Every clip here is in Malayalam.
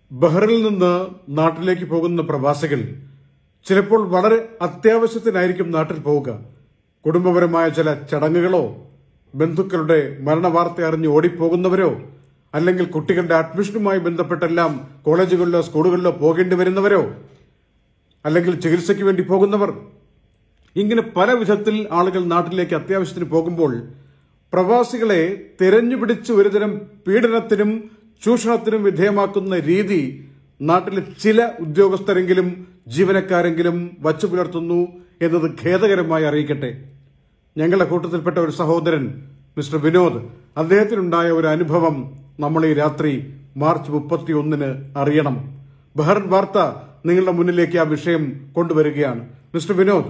ബഹ്റിൽ നിന്ന് നാട്ടിലേക്ക് പോകുന്ന പ്രവാസികൾ ചിലപ്പോൾ വളരെ അത്യാവശ്യത്തിനായിരിക്കും നാട്ടിൽ പോവുക കുടുംബപരമായ ചില ചടങ്ങുകളോ ബന്ധുക്കളുടെ മരണവാർത്ത അറിഞ്ഞ് ഓടിപ്പോകുന്നവരോ അല്ലെങ്കിൽ കുട്ടികളുടെ അഡ്മിഷനുമായി ബന്ധപ്പെട്ടെല്ലാം കോളേജുകളിലോ സ്കൂളുകളിലോ പോകേണ്ടി വരുന്നവരോ അല്ലെങ്കിൽ ചികിത്സയ്ക്ക് വേണ്ടി പോകുന്നവർ ഇങ്ങനെ പല വിധത്തിൽ ആളുകൾ നാട്ടിലേക്ക് അത്യാവശ്യത്തിന് പോകുമ്പോൾ പ്രവാസികളെ തെരഞ്ഞുപിടിച്ച് ഒരുതരം പീഡനത്തിനും ചൂഷണത്തിനും വിധേയമാക്കുന്ന രീതി നാട്ടിലെ ചില ഉദ്യോഗസ്ഥരെങ്കിലും ജീവനക്കാരെങ്കിലും വച്ചു പുലർത്തുന്നു എന്നത് ഖേദകരമായി അറിയിക്കട്ടെ ഞങ്ങളുടെ കൂട്ടത്തിൽപ്പെട്ട ഒരു സഹോദരൻ മിസ്റ്റർ വിനോദ് അദ്ദേഹത്തിനുണ്ടായ ഒരു അനുഭവം നമ്മൾ ഈ രാത്രി മാർച്ച് മുപ്പത്തി ഒന്നിന് അറിയണം ബഹ്റൻ വാർത്ത നിങ്ങളുടെ മുന്നിലേക്ക് ആ വിഷയം കൊണ്ടുവരികയാണ് മിസ്റ്റർ വിനോദ്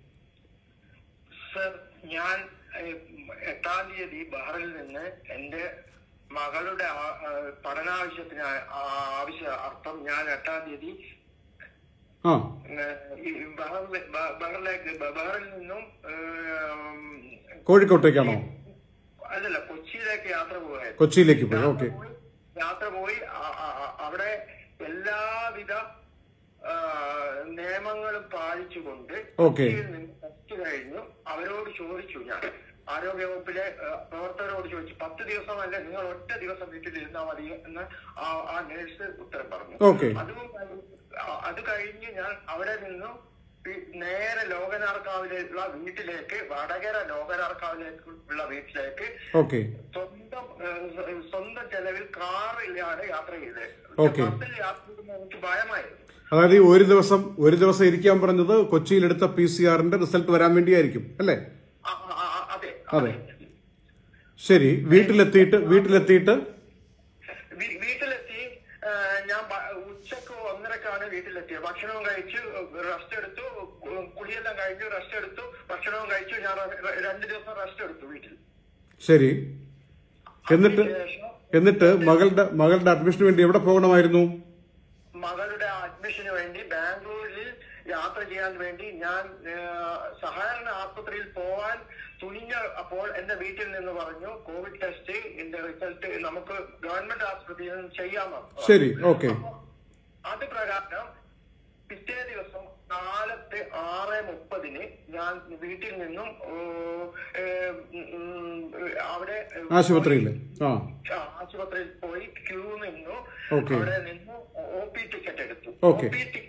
സർ ഞാൻ ഏഹ്, എട്ടാം തീയതി ബഹറിൽ നിന്ന് എന്റെ മകളുടെ ആ- ആ, പഠനാവശ്യത്തിന് ആ- ആ- ആവശ്യ അർത്ഥം ഞാൻ എട്ടാം തീയതി ആ ഏഹ്, ഈ ബഹറിലെ- ബ- ബഹറിലേക്ക് ബ- ബഹറിൽ നിന്നും ഏഹ്, കോഴിക്കോട്ടേക്കാണോ അല്ലല്ല കൊച്ചിയിലേക്ക് യാത്ര പോകായിരുന്നു കൊച്ചിയിലേക്ക് പോയി ഓക്കെ യാത്ര പോയി- യാത്ര പോയി ആ- ആ- ആ- അവിടെ എല്ലാവിധ ആ, നിയമങ്ങളും പാലിച്ചുകൊണ്ട് ഓക്കെ. കൊച്ചിയിൽ നിന്ന് ടെസ്റ്റ് കഴിഞ്ഞു അവരോട് ചോദിച്ചു ഞാൻ ആരോഗ്യവകുപ്പിലെ ആ, പ്രവർത്തകരോട് ചോദിച്ചു പത്ത് ദിവസമല്ല നിങ്ങൾ ഒറ്റ ദിവസം വീട്ടിൽ ഇരുന്നാൽ മതി എന്ന് ആ ആ നേഴ്സ് ഉത്തരം പറഞ്ഞു ഓക്കെ. അതും കഴിഞ്ഞ് ആ, അത് കഴിഞ്ഞ് ഞാൻ അവിടെ നിന്നും പി- നേരെ ലോകനാർക്കാവിലേക്കുള്ള വീട്ടിലേക്ക് വടകര ലോകനാർക്കാവിലേക്കുള്ള വീട്ടിലേക്ക് ഓക്കെ സ്വന്തം ഏഹ്, സ്വന്തം ചെലവിൽ കാറിലാണ് യാത്ര ചെയ്തത് ഓക്കെ. ബസ്സിൽ യാത്ര ചെയ്യുന്നത് എനിക്ക് ഭയമായിരുന്നു അതായത് ഈ ഒരു ദിവസം ഒരു ദിവസം ഇരിക്കാൻ പറഞ്ഞത് കൊച്ചിയിലെടുത്ത പി സി ആറിന്റെ റിസൾട്ട് വരാൻ വേണ്ടിയായിരിക്കും അല്ലേ ആ, ആ, ആ, അതെ അതെ ശരി വീട്ടിലെത്തിയിട്ട് വീട്ടിലെത്തിയിട്ട് വീ- വീട്ടിലെത്തി ആ, ഞാൻ ബ- ഉച്ചക്ക് ഒന്നരക്കാണ് വീട്ടിലെത്തിയത് ഭക്ഷണവും കഴിച്ചു റെസ്റ്റ് എടുത്തു കു- കുളിയെല്ലാം കഴിഞ്ഞു റെസ്റ്റ് എടുത്തു ഭക്ഷണവും കഴിച്ചു ഞാൻ ര- രണ്ട് ദിവസം റെസ്റ്റ് എടുത്തു വീട്ടിൽ ശരി എന്നിട്ട് അതിനുശേഷം എന്നിട്ട് മകളുടെ മകളുടെ അഡ്മിഷന് വേണ്ടി എവിടെ പോകണമായിരുന്നു മകളുടെ അഡ്മിഷന് വേണ്ടി ബാംഗ്ലൂരിൽ യാത്ര ചെയ്യാൻ വേണ്ടി ഞാൻ ആ, സഹകരണ ആശുപത്രിയിൽ പോവാൻ തുനിഞ്ഞ അപ്പോൾ എന്റെ വീട്ടിൽ നിന്ന് പറഞ്ഞു കോവിഡ് ടെസ്റ്റ് ഇതിന്റെ റിസൾട്ട് നമുക്ക് ഗവൺമെന്റ് ആശുപത്രിയിൽ നിന്ന് ചെയ്യാമോ ശരി ഓക്കെ അത് പ്രകാരം പിറ്റേ ദിവസം കാലത്ത് ആറ് മുപ്പതിന് ഞാൻ വീട്ടിൽ നിന്നും ഓ, ഏ, ഉം, അവിടെ ആശുപത്രിയിൽ ആ ആ, ആശുപത്രിയിൽ പോയി ക്യൂ നിന്നു ഓക്കെ. അവിടെ നിന്ന് ഒ പി ടിക്കറ്റ് എടുത്തു ഓക്കെ.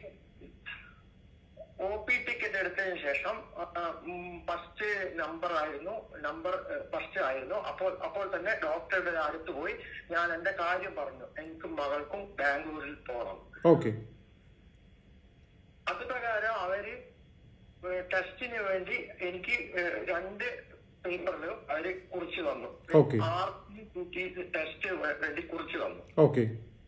ഒ പി ടിക്കറ്റ് എടുത്തതിന് ശേഷം ഫസ്റ്റ് നമ്പർ ആയിരുന്നു നമ്പർ ഫസ്റ്റ് ആയിരുന്നു അപ്പോൾ അപ്പോൾ തന്നെ ഡോക്ടറുടെ അടുത്ത് പോയി ഞാൻ എന്റെ കാര്യം പറഞ്ഞു എനിക്കും മകൾക്കും ബാംഗ്ലൂരിൽ പോകണം ഓക്കെ അത് പ്രകാരം അവര് ടെസ്റ്റിന് വേണ്ടി എനിക്ക് ഏഹ്, രണ്ട് പേപ്പറിലും അവര് കുറിച്ച് തന്നു ഓക്കെ. ആർ ടി ടെസ്റ്റ് വേണ്ടി കുറിച്ച് തന്നു ഓക്കെ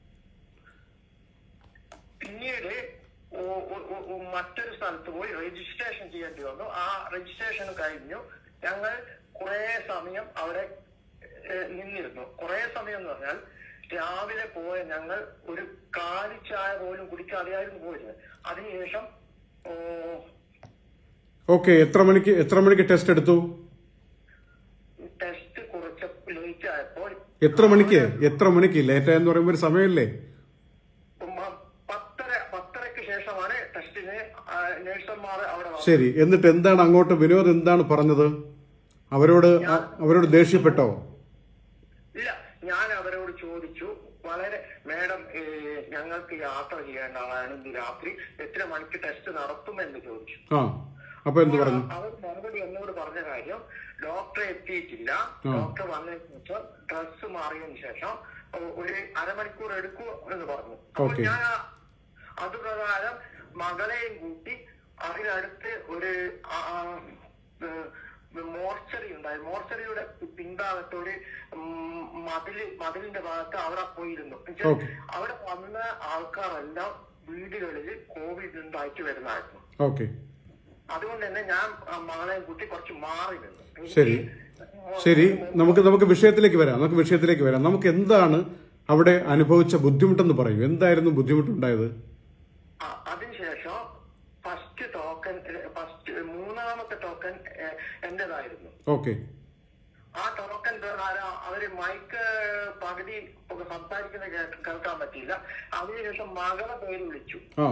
പിന്നീട് ഓ- ഓ- ഓ- ഓ- മറ്റൊരു സ്ഥലത്ത് പോയി രജിസ്ട്രേഷൻ ചെയ്യേണ്ടി വന്നു ആ രജിസ്ട്രേഷൻ കഴിഞ്ഞു ഞങ്ങൾ കുറെ സമയം അവിടെ ഏഹ്, നിന്നിരുന്നു കുറെ സമയം എന്ന് പറഞ്ഞാൽ രാവിലെ പോയ ഞങ്ങൾ ഒരു കാലി ചായ പോലും കുടിക്കാതെയായിരുന്നു പോയത് അതിനുശേഷം ഓ, ഓക്കെ എത്ര മണിക്ക് എത്ര മണിക്ക് ടെസ്റ്റ് എടുത്തു ടെസ്റ്റ് കുറച്ച് ലേറ്റ് ആയപ്പോൾ എത്ര മണിക്ക് എത്ര മണിക്ക് ലേറ്റ് എന്ന് പറയുമ്പോൾ ഒരു സമയമല്ലേ മ- പത്തര പത്തരയ്ക്ക് ശേഷമാണ് ടെസ്റ്റിന് നഴ്സന്മാർ അവിടെ വന്നത് ശരി എന്നിട്ട് എന്താണ് അങ്ങോട്ട് വിനോദ് എന്താണ് പറഞ്ഞത് അവരോട് അ- അവരോട് ദേഷ്യപ്പെട്ടോ ഇല്ല ഞാൻ അവരോട് ചോദിച്ചു വളരെ മാഡം ഏഹ്, ഞങ്ങൾക്ക് യാത്ര ചെയ്യേണ്ടതാണ് ഇന്ന് രാത്രി എത്ര മണിക്ക് ടെസ്റ്റ് നടത്തുമെന്ന് ചോദിച്ചു ആ അപ്പൊ എന്ത് പറഞ്ഞു അവർ മറുപടി എന്നോട് പറഞ്ഞ കാര്യം ഡോക്ടറെ എത്തിയിട്ടില്ല ഡോക്ടർ വന്നതിന് ശേഷം ഡ്രസ് മാറിയതിനു ശേഷം ഒ- ഒരു അരമണിക്കൂർ എടുക്കൂ എന്ന് പറഞ്ഞു അപ്പോൾ ഓക്കെ. ഞാൻ ആ- അത് പ്രകാരം മകളെയും കൂട്ടി അതിനടുത്ത് ഒരു ആ, ആ, ഏഹ്, മോർച്ചറി ഉണ്ടായി മോർച്ചറിയുടെ പിൻഭാഗത്ത് ഒരു ഉം, മതില് മതിലിന്റെ ഭാഗത്ത് അവിടെ പോയിരുന്നു എന്നുവെച്ചാൽ ഓക്കെ. അവിടെ വന്ന ആൾക്കാരെല്ലാം വീടുകളിൽ കോവിഡ് ഉണ്ടായിട്ട് വരുന്നതായിരുന്നു ഓക്കെ അതുകൊണ്ട് തന്നെ ഞാൻ ആ മകളെയും കൂട്ടി കുറച്ച് മാറി നിന്നു എനിക്ക് ശരി ശരി നമുക്ക് നമുക്ക് വിഷയത്തിലേക്ക് വരാം നമുക്ക് വിഷയത്തിലേക്ക് വരാം നമുക്ക് എന്താണ് അവിടെ അനുഭവിച്ച ബുദ്ധിമുട്ടെന്ന് പറയൂ എന്തായിരുന്നു ബുദ്ധിമുട്ടുണ്ടായത് ആ, അതിനുശേഷം ഫസ്റ്റ് ടോക്കൺ ഫസ്റ്റ് മൂന്നാമത്തെ ടോക്കൺ എന്റേതായിരുന്നു ഓക്കെ ആ ടോക്കൺ പ്രകാരം അവര് മൈക്ക് പകുതി ഒക്കെ സംസാരിക്കുന്നത് കേട്ട് കേൾക്കാൻ പറ്റിയില്ല അതിനുശേഷം മകളെ പേര് വിളിച്ചു ആ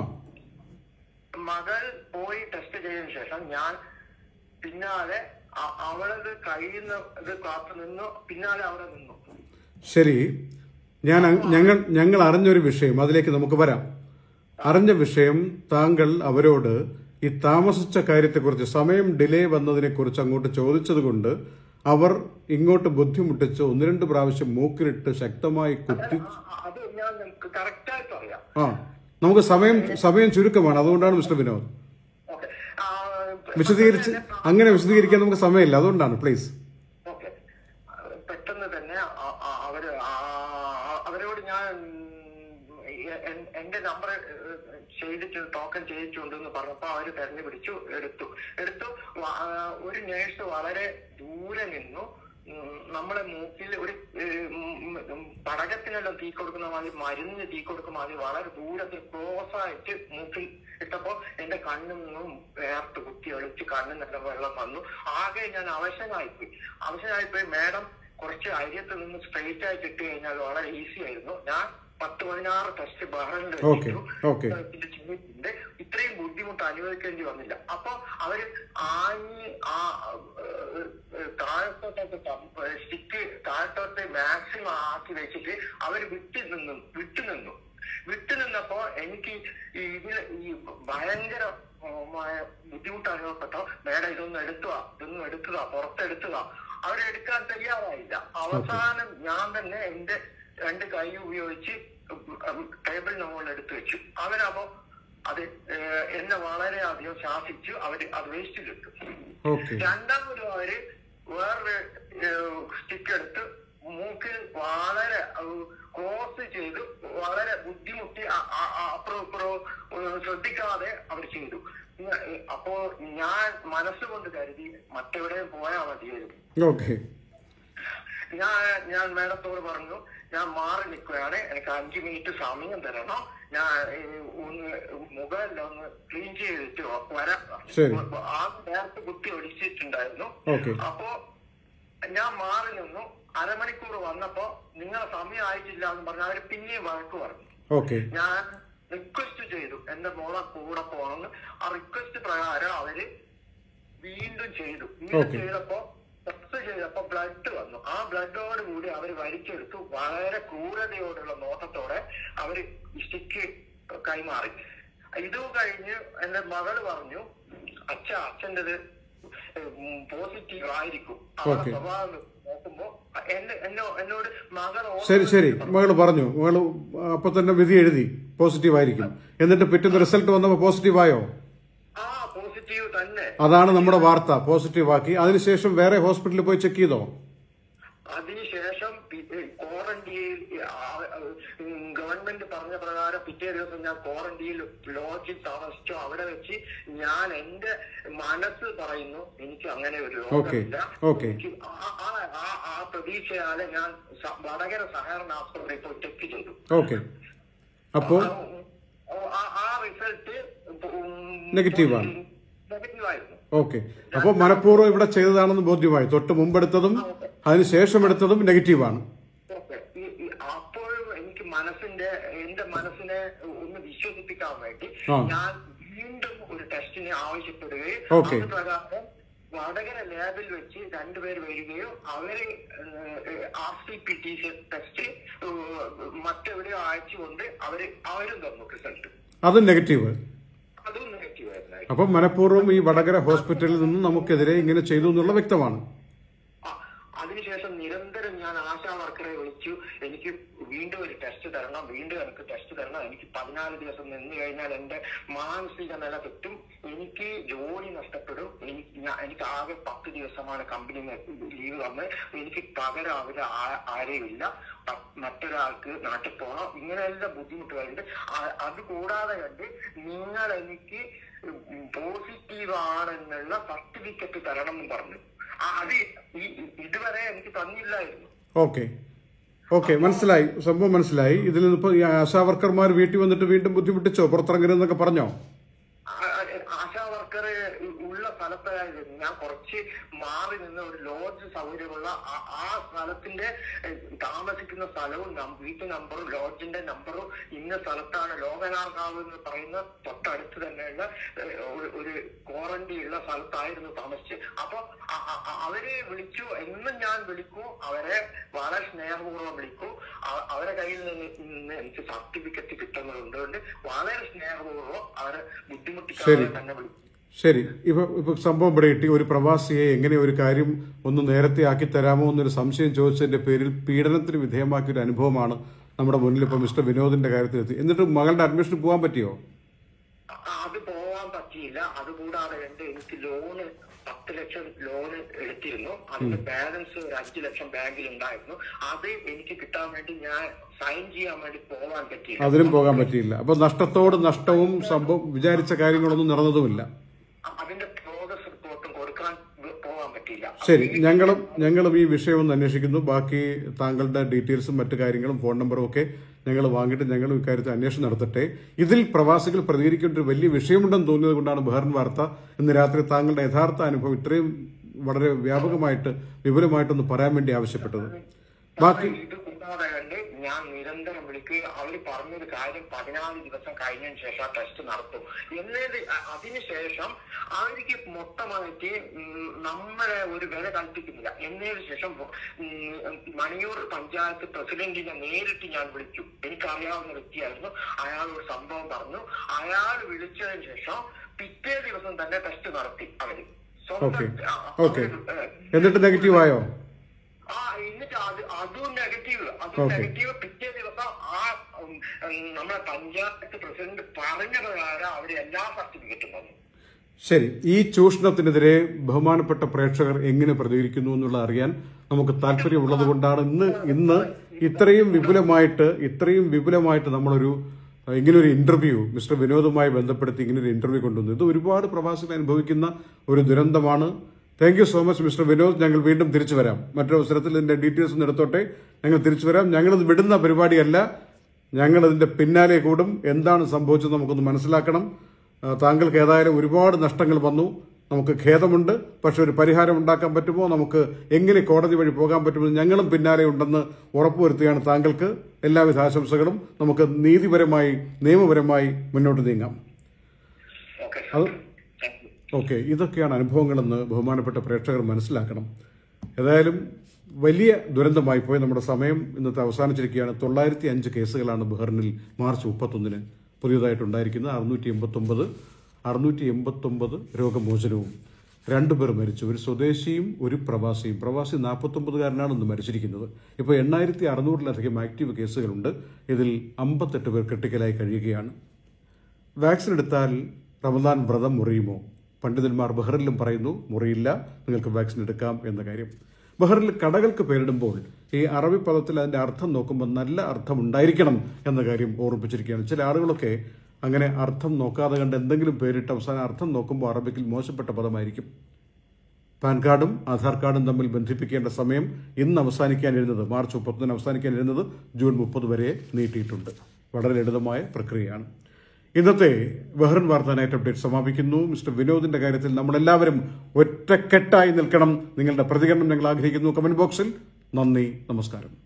മകൾ പോയി ടെസ്റ്റ് ചെയ്തതിനു ശേഷം ഞാൻ പിന്നാലെ അ- അവളത് കഴിയുന്ന ഇത് കാത്തു നിന്നു പിന്നാലെ അവിടെ നിന്നു ശരി ഞാൻ അ- ഞങ്ങൾ ഞങ്ങൾ അറിഞ്ഞൊരു വിഷയം അതിലേക്ക് നമുക്ക് വരാം അറിഞ്ഞ വിഷയം താങ്കൾ അവരോട് ഈ താമസിച്ച കാര്യത്തെക്കുറിച്ച് സമയം ഡിലേ വന്നതിനെ കുറിച്ച് അങ്ങോട്ട് ചോദിച്ചതുകൊണ്ട് അവർ ഇങ്ങോട്ട് ബുദ്ധിമുട്ടിച്ച് ഒന്ന് രണ്ട് പ്രാവശ്യം മൂക്കിലിട്ട് ശക്തമായി കുത്തി ആ- അത് ഞാൻ നിങ്ങൾക്ക് കറക്റ്റായിട്ട് അറിയാം ആ നമുക്ക് സമയം സമയം ചുരുക്കമാണ് അതുകൊണ്ടാണ് മിസ്റ്റർ വിനോദ് ഓക്കെ വിശദീകരിച്ച് അങ്ങനെ വിശദീകരിക്കാൻ നമുക്ക് സമയമില്ല അതുകൊണ്ടാണ് പ്ലീസ് ഓക്കെ പെട്ടെന്ന് തന്നെ അ- അ- അവര് ആ- അവരോട് ഞാൻ എ- എൻ- എന്റെ നമ്പർ ചെയ്തിട്ട് ടോക്കൺ ചെയ്തിട്ടുണ്ടെന്ന് പറഞ്ഞപ്പോ അവര് തെരഞ്ഞു പിടിച്ചു എടുത്തു എടുത്തു വ- ആ, ഒരു നേഴ്സ് വളരെ ദൂരെ നിന്നു ഉം, നമ്മളെ മൂക്കിൽ ഒരു ഏഹ്, ഉം, ഉം, പടകത്തിനെല്ലാം തീ കൊടുക്കുന്ന മാതിരി മരുന്ന് തീ കൊടുക്കുന്ന മാതിരി വളരെ ദൂരത്തിൽ ക്ലോസ് ആയിട്ട് മൂക്കിൽ ഇട്ടപ്പോ എന്റെ കണ്ണിൽ നിന്നും വേർത്ത് കുത്തി ഒളിച്ച് കണ്ണിൽ നല്ല വെള്ളം വന്നു ആകെ ഞാൻ അവശനായിപ്പോയി അവശനായിപ്പോയി മാഡം കുറച്ച് അരിയത്ത് നിന്ന് സ്ട്രെയിറ്റ് ആയിട്ട് ഇട്ട് കഴിഞ്ഞാൽ വളരെ ഈസി ആയിരുന്നു ഞാൻ പത്ത് പതിനാറ് ടെസ്റ്റ് ബഹറിൽ ഓക്കെ ഓക്കെ ഇത് ചെയ്തിട്ടുണ്ട് ഇത്രയും ബുദ്ധിമുട്ട് അനുഭവിക്കേണ്ടി വന്നില്ല അപ്പൊ അവര് ആഞ്ഞ് ആ ഏഹ്, ഏഹ്, താഴത്തോട്ടൊക്കെ സ്റ്റിക്ക് താഴത്തോട്ട് മാക്സിമം ആക്കി വെച്ചിട്ട് അവര് വിട്ടു നിന്നു വിട്ടു നിന്നു വിട്ടു നിന്നപ്പോ എനിക്ക് ഈ ഇതില് ഈ ഭയങ്കര മായ ബുദ്ധിമുട്ട് അനുഭവപ്പെട്ടോ മേഡം ഇതൊന്നും എടുത്തുക ഇതൊന്നും എടുത്തുക പുറത്തെടുത്തുക അവരെടുക്കാൻ തയ്യാറായില്ല അവസാനം ഞാൻ തന്നെ എന്റെ രണ്ട് കൈ ഉപയോഗിച്ച് ടേബിളിന് മുകളിൽ എടുത്തു വെച്ചു അവരപ്പോ അത് ഏഹ്, എന്നെ വളരെയധികം ശാസിച്ചു അവര് അത് വേസ്റ്റിലിട്ടു ഓക്കെ രണ്ടാമത് അവര് വേറൊരു സ്റ്റിക്ക് എടുത്ത് മൂക്കിൽ വളരെ ക്രോസ് ചെയ്ത് വളരെ ബുദ്ധിമുട്ടി അ- അ- അ- അപ്പുറവും ഇപ്പുറവും ഏഹ്, ശ്രദ്ധിക്കാതെ അവർ ചെയ്തു ഞ- അപ്പോ ഞാൻ മനസ്സുകൊണ്ട് കരുതി മറ്റെവിടെയും പോയാൽ മതിയായിരുന്നു ഓക്കെ ഞാൻ ഞാൻ മേഡത്തോട് പറഞ്ഞു ഞാൻ മാറി നിൽക്കുകയാണ് എനിക്ക് അഞ്ചു മിനിറ്റ് സമയം തരണം ഞാൻ ഏ, ഒന്ന് മുഖമെല്ലാം ഒന്ന് ക്ലീൻ ചെയ്തിട്ട് വരാം ശരി. ആ നേരത്തെ കുത്തി ഒഴിച്ചിട്ടുണ്ടായിരുന്നു ഓക്കെ അപ്പോ ഞാൻ മാറി നിന്നു അരമണിക്കൂർ വന്നപ്പോ നിങ്ങളെ സമയം ആയിട്ടില്ല എന്ന് പറഞ്ഞ അവര് പിന്നെയും വഴക്ക് പറഞ്ഞു ഓക്കെ ഞാൻ റിക്വസ്റ്റ് ചെയ്തു എന്റെ മോളെ കൂടെ പോകണമെന്ന് ആ റിക്വസ്റ്റ് പ്രകാരം അവര് വീണ്ടും ചെയ്തു വീണ്ടും Okay. ചെയ്തപ്പോ ടെസ്റ്റ് ചെയ്തപ്പോ ബ്ലഡ് വന്നു ആ ബ്ലഡോട് കൂടി അവർ വലിച്ചെടുത്തു വളരെ ക്രൂരതയോടുള്ള നോട്ടത്തോടെ അവര് സ്റ്റിക്ക് കൈമാറി ഇത് കഴിഞ്ഞ് എന്റെ മകള് പറഞ്ഞു അച്ഛ അച്ഛൻ്റെത് പോസിറ്റീവ് ആയിരിക്കും അവരുടെ Okay. സ്വഭാവം നോക്കുമ്പോ എന്നെ എന്നോ എന്നോട് മകൾ ശരി ശരി മകള് പറഞ്ഞു മകള് അപ്പൊ തന്നെ വിധി എഴുതി പോസിറ്റീവ് ആയിരിക്കും എന്നിട്ട് പിറ്റേന്ന് റിസൾട്ട് വന്നപ്പോൾ പോസിറ്റീവ് ആയോ ആ പോസിറ്റീവ് തന്നെ അതാണ് നമ്മുടെ വാർത്ത പോസിറ്റീവ് ആക്കി അതിനുശേഷം വേറെ ഹോസ്പിറ്റലിൽ പോയി ചെക്ക് ചെയ്തോ അതിനുശേഷം ക്വാറന്റീൻ ഗവൺമെന്റ് പറഞ്ഞ പ്രകാരം പിറ്റേ ദിവസം ഞാൻ ക്വാറന്റീനിൽ ലോഡ്ജിൽ താമസിച്ചു അവിടെ വെച്ച് ഞാൻ എന്റെ മനസ്സ് പറയുന്നു എനിക്ക് അങ്ങനെ ഒരു രോഗമില്ല Okay. എനിക്ക് ആ- ആ- ആ- ആ പ്രതീക്ഷയാലെ ഞാൻ സ- വടകര സഹകരണ ആസ്പത്രിയിൽ പോയി ചെക്ക് ചെയ്തു ഓക്കെ അപ്പോ ആ- ആ- ആ റിസൾട്ട് Negative ആണ്. നെഗറ്റീവ് ആയിരുന്നു ഓക്കെ അപ്പോ മനഃപൂർവ്വം ഇവിടെ ചെയ്തതാണെന്ന് ബോധ്യമായി തൊട്ട് മുമ്പെടുത്തതും അതിനുശേഷം എടുത്തതും നെഗറ്റീവാണ് ഓക്കെ. ഈ- ഈ അപ്പോഴും എനിക്ക് മനസ്സിന്റെ എന്റെ മനസ്സിനെ ഒന്ന് വിശ്വസിപ്പിക്കാൻ വേണ്ടി ആ. ഞാൻ വീണ്ടും ഒരു ടെസ്റ്റിനെ ആവശ്യപ്പെടുകയും ഓക്കെ. അത് പ്രകാരം വടകര ലാബിൽ വെച്ച് രണ്ടുപേർ വരികയും അവര് R C P T test മറ്റെവിടെയോ അയച്ചുകൊണ്ട് അവര് അവരും തന്നു റിസൾട്ട് അതും നെഗറ്റീവ് അതും നെഗറ്റീവ് ആയിരുന്നു അപ്പം മനഃപൂർവ്വം ഈ വടകര ഹോസ്പിറ്റലിൽ നിന്നും നമുക്കെതിരെ ഇങ്ങനെ ചെയ്തു എന്നുള്ള വ്യക്തമാണ് ആ, അതിനുശേഷം നിരന്തരം ഞാൻ ആശാ വർക്കറെ വിളിച്ചു എനിക്ക് വീണ്ടും ഒരു ടെസ്റ്റ് തരണം വീണ്ടും എനിക്ക് ടെസ്റ്റ് തരണം എനിക്ക് പതിനാല് ദിവസം നിന്ന് കഴിഞ്ഞാൽ എന്റെ മാനസിക നില തെറ്റും എനിക്ക് ജോലി നഷ്ടപ്പെടും എനിക്ക് ഞാ- എനിക്ക് ആകെ പത്ത് ദിവസമാണ് കമ്പനി ലീവ് തന്ന് എനിക്ക് പകരം അവര് ആ- ആരെയുമില്ല പ- മറ്റൊരാൾക്ക് നാട്ടിൽ പോകണം ഇങ്ങനെയെല്ലാം ബുദ്ധിമുട്ടുകളുണ്ട് ആ- അത് കൂടാതെ കണ്ട് നിങ്ങൾ എനിക്ക് പോസിറ്റീവ് ആണെന്നുള്ള സർട്ടിഫിക്കറ്റ് തരണം എന്ന് പറഞ്ഞു ആ, അത് ഈ- ഈ- ഇതുവരെ എനിക്ക് തന്നില്ലായിരുന്നു ഓക്കെ ഓക്കെ മനസ്സിലായി സംഭവം മനസ്സിലായി ഇതിൽ ഇപ്പോൾ ഈ ആശാ വർക്കർമാർ വീട്ടിൽ വന്നിട്ട് വീണ്ടും ബുദ്ധിമുട്ടിച്ചോ പുറത്തിറങ്ങരുതെന്നൊക്കെ പറഞ്ഞോ ആ- ആ- ആശാ വർക്കർ ഉള്ള സ്ഥലത്ത് അവസ്ഥയായിരുന്നു ഞാൻ കുറച്ച് മാറി നിന്ന് ഒരു ലോഡ്ജ് സൗകര്യമുള്ള ആ- ആ സ്ഥലത്തിന്റെ ഏഹ്, താമസിക്കുന്ന സ്ഥലവും നം- വീട്ടു നമ്പറും ലോഡ്ജിന്റെ നമ്പറും ഇന്ന സ്ഥലത്താണ് ലോകനാർക്കാവ് എന്ന് പറയുന്ന തൊട്ടടുത്ത് തന്നെയുള്ള ഏഹ്, ഒരു- ഒരു ക്വാറന്റൈൻ ഉള്ള സ്ഥലത്തായിരുന്നു താമസിച്ചത് അപ്പൊ അ- അ- അ- അവരെ വിളിച്ചു എന്നും ഞാൻ വിളിക്കൂ അവരെ വളരെ സ്നേഹപൂർവ്വം വിളിക്കൂ അ- അവരെ കയ്യിൽ നിന്ന് നിന്ന് എനിക്ക് സർട്ടിഫിക്കറ്റ് കിട്ടുന്നതുകൊണ്ട് കൊണ്ട് വളരെ സ്നേഹപൂർവ്വം അവരെ ബുദ്ധിമുട്ടിക്കാതെ തന്നെ വിളിക്കും ശരി ഇപ്പൊ ഇപ്പൊ സംഭവം ഇവിടെ കിട്ടി ഒരു പ്രവാസിയെ എങ്ങനെ ഒരു കാര്യം ഒന്ന് നേരത്തെ ആക്കി തരാമോ എന്നൊരു സംശയം ചോദിച്ചതിന്റെ പേരിൽ പീഡനത്തിന് വിധേയമാക്കിയ ഒരു അനുഭവമാണ് നമ്മുടെ മുന്നിൽ ഇപ്പൊ മിസ്റ്റർ വിനോദിന്റെ കാര്യത്തിൽ എത്തി എന്നിട്ട് മകളുടെ അഡ്മിഷൻ പോകാൻ പറ്റിയോ അ- അത് പോവാൻ പറ്റിയില്ല അതുകൂടാതെ ഉണ്ട് എനിക്ക് ലോണ് പത്ത് ലക്ഷം ലോണ് എടുത്തിരുന്നു അതിന്റെ ബാലൻസ് ഒരു അഞ്ചു ലക്ഷം ബാങ്കിൽ ഉണ്ടായിരുന്നു അത് എനിക്ക് കിട്ടാൻ വേണ്ടി ഞാൻ സൈൻ ചെയ്യാൻ വേണ്ടി പോവാൻ പറ്റിയില്ല അതിനും പോകാൻ പറ്റിയില്ല അപ്പൊ നഷ്ടത്തോട് നഷ്ടവും സംഭവം വിചാരിച്ച കാര്യങ്ങളൊന്നും നടന്നതുമില്ല അ- അതിന്റെ പ്രോഗ്രസ് റിപ്പോർട്ടും കൊടുക്കാൻ വ- പോകാൻ പറ്റിയില്ല ശരി ഞങ്ങളും ഞങ്ങളും ഈ വിഷയം ഒന്ന് അന്വേഷിക്കുന്നു ബാക്കി താങ്കളുടെ ഡീറ്റെയിൽസും മറ്റു കാര്യങ്ങളും ഫോൺ നമ്പറും ഒക്കെ ഞങ്ങൾ വാങ്ങിയിട്ട് ഞങ്ങൾ ഇക്കാര്യത്തിൽ അന്വേഷണം നടത്തട്ടെ ഇതിൽ പ്രവാസികൾ പ്രതികരിക്കേണ്ട ഒരു വലിയ വിഷയമുണ്ടെന്ന് തോന്നിയത് കൊണ്ടാണ് ബഹ്റിൻ വാർത്ത ഇന്ന് രാത്രി താങ്കളുടെ യഥാർത്ഥ അനുഭവം ഇത്രയും വളരെ വ്യാപകമായിട്ട് വിപുലമായിട്ടൊന്ന് പറയാൻ വേണ്ടി ആവശ്യപ്പെട്ടത് ബാക്കി ഇത് കൂടാതെ കണ്ട് ഞാൻ നിരന്തരം വിളിക്കുക അവര് പറഞ്ഞൊരു കാര്യം പതിനാല് ദിവസം കഴിഞ്ഞതിന് ശേഷം ആ ടെസ്റ്റ് നടത്തും എന്നത് അ- അതിനുശേഷം അവർക്ക് മൊത്തമായിട്ട് ഉം, നമ്മളെ ഒരു വില കൽപ്പിക്കുന്നില്ല എന്നതിന് ശേഷം ഉം, മണിയൂർ പഞ്ചായത്ത് പ്രസിഡന്റിനെ നേരിട്ട് ഞാൻ വിളിച്ചു എനിക്കറിയാവുന്ന വ്യക്തിയായിരുന്നു അയാൾ ഒരു സംഭവം പറഞ്ഞു അയാൾ വിളിച്ചതിന് ശേഷം പിറ്റേ ദിവസം തന്നെ ടെസ്റ്റ് നടത്തി അവര് ഓക്കെ സ്വന്തം ആ, ഓക്കെ അവര്, ഏഹ്, എന്നിട്ട് നെഗറ്റീവ് ആയോ ആ എന്നിട്ട് അത് അതും നെഗറ്റീവ് അതും Okay. നെഗറ്റീവ് പിറ്റേ ദിവസം ആ ഉം, ഉം, നമ്മുടെ പഞ്ചായത്ത് പ്രസിഡന്റ് പറഞ്ഞ പ്രകാരം അവര് എല്ലാ സർട്ടിഫിക്കറ്റും തന്നു ശരി ഈ ചൂഷണത്തിനെതിരെ ബഹുമാനപ്പെട്ട പ്രേക്ഷകർ എങ്ങനെ പ്രതികരിക്കുന്നു എന്നുള്ളത് അറിയാൻ നമുക്ക് താല്പര്യമുള്ളത് കൊണ്ടാണ് ഇന്ന് ഇന്ന് ഇത്രയും വിപുലമായിട്ട് ഇത്രയും വിപുലമായിട്ട് നമ്മളൊരു അഹ്, ഇങ്ങനൊരു ഇന്റർവ്യൂ മിസ്റ്റർ വിനോദുമായി ബന്ധപ്പെടുത്തി ഇങ്ങനൊരു ഇന്റർവ്യൂ കൊണ്ടുവന്നു ഇത് ഒരുപാട് പ്രവാസികൾ അനുഭവിക്കുന്ന ഒരു ദുരന്തമാണ് thank you so much mister Vinod ഞങ്ങൾ വീണ്ടും തിരിച്ചു വരാം മറ്റൊരു അവസരത്തിൽ ഇതിന്റെ ഡീറ്റെയിൽസ് ഒന്ന് എടുത്തോട്ടെ ഞങ്ങൾ തിരിച്ചു വരാം ഞങ്ങളിത് വിടുന്ന പരിപാടിയല്ല ഞങ്ങൾ ഇതിന്റെ പിന്നാലെ കൂടും എന്താണ് സംഭവിച്ചത് നമുക്കൊന്ന് മനസ്സിലാക്കണം ആ, താങ്കൾക്ക് ഏതായാലും ഒരുപാട് നഷ്ടങ്ങൾ വന്നു നമുക്ക് ഖേദമുണ്ട് പക്ഷെ ഒരു പരിഹാരം ഉണ്ടാക്കാൻ പറ്റുമോ നമുക്ക് എങ്ങനെ കോടതി വഴി പോകാൻ പറ്റുമെന്ന് ഞങ്ങളും പിന്നാലെ ഉണ്ടെന്ന് ഉറപ്പുവരുത്തുകയാണ് താങ്കൾക്ക് എല്ലാവിധ ആശംസകളും നമുക്ക് നീതിപരമായി നിയമപരമായി മുന്നോട്ട് നീങ്ങാം ഓക്കെ അത് താങ്ക് യു ഓക്കെ ഇതൊക്കെയാണ് അനുഭവങ്ങളെന്ന് ബഹുമാനപ്പെട്ട പ്രേക്ഷകർ മനസ്സിലാക്കണം ഏതായാലും വലിയ ദുരന്തമായി പോയി നമ്മുടെ സമയം ഇന്നത്തെ അവസാനിച്ചിരിക്കുകയാണ് തൊള്ളായിരത്തി അഞ്ച് കേസുകളാണ് ബഹ്റിനിൽ മാർച്ച് മുപ്പത്തൊന്നിന് പുതിയതായിട്ടുണ്ടായിരിക്കുന്നത് അറുന്നൂറ്റി എൺപത്തൊമ്പത് അറുന്നൂറ്റി എൺപത്തൊമ്പത് രോഗമോചനവും രണ്ടുപേർ മരിച്ചു ഒരു സ്വദേശിയും ഒരു പ്രവാസിയും പ്രവാസി നാൽപ്പത്തൊമ്പതുകാരനാണ് ഇന്ന് മരിച്ചിരിക്കുന്നത് ഇപ്പോൾ എണ്ണായിരത്തി അറുന്നൂറിലധികം ആക്റ്റീവ് കേസുകളുണ്ട് ഇതിൽ അമ്പത്തെട്ട് പേർ ക്രിട്ടിക്കലായി കഴിയുകയാണ് വാക്സിൻ എടുത്താൽ റമദാൻ വ്രതം മുറിയുമോ പണ്ഡിതന്മാർ ബഹ്റിലും പറയുന്നു മുറിയില്ല നിങ്ങൾക്ക് വാക്സിൻ എടുക്കാം എന്ന കാര്യം ബഹ്റിൽ കടകൾക്ക് പേരിടുമ്പോൾ ഈ അറബി പദത്തിൽ അതിന്റെ അർത്ഥം നോക്കുമ്പോൾ നല്ല അർത്ഥം ഉണ്ടായിരിക്കണം എന്ന കാര്യം ഓർമ്മിപ്പിച്ചിരിക്കുകയാണ് ചില ആളുകളൊക്കെ അങ്ങനെ അർത്ഥം നോക്കാതെ കണ്ട് എന്തെങ്കിലും പേരിട്ട് അവസാനം അർത്ഥം നോക്കുമ്പോൾ അറബിക്കിൽ മോശപ്പെട്ട പദമായിരിക്കും പാൻ കാർഡും ആധാർ കാർഡും തമ്മിൽ ബന്ധിപ്പിക്കേണ്ട സമയം ഇന്ന് അവസാനിക്കാനിരുന്നത് മാർച്ച് മുപ്പത്തൊന്നിന് അവസാനിക്കാനിരുന്നത് ജൂൺ മുപ്പത് വരെ നീട്ടിയിട്ടുണ്ട് വളരെ ലളിതമായ പ്രക്രിയയാണ് ഇന്നത്തെ ബഹ്റിൻ വാർത്താ നൈറ്റ് അപ്ഡേറ്റ് സമാപിക്കുന്നു മിസ്റ്റർ വിനോദിന്റെ കാര്യത്തിൽ നമ്മളെല്ലാവരും ഒറ്റക്കെട്ടായി നിൽക്കണം നിങ്ങളുടെ പ്രതികരണം ഞങ്ങൾ ആഗ്രഹിക്കുന്നു കമന്റ് ബോക്സിൽ നന്ദി നമസ്കാരം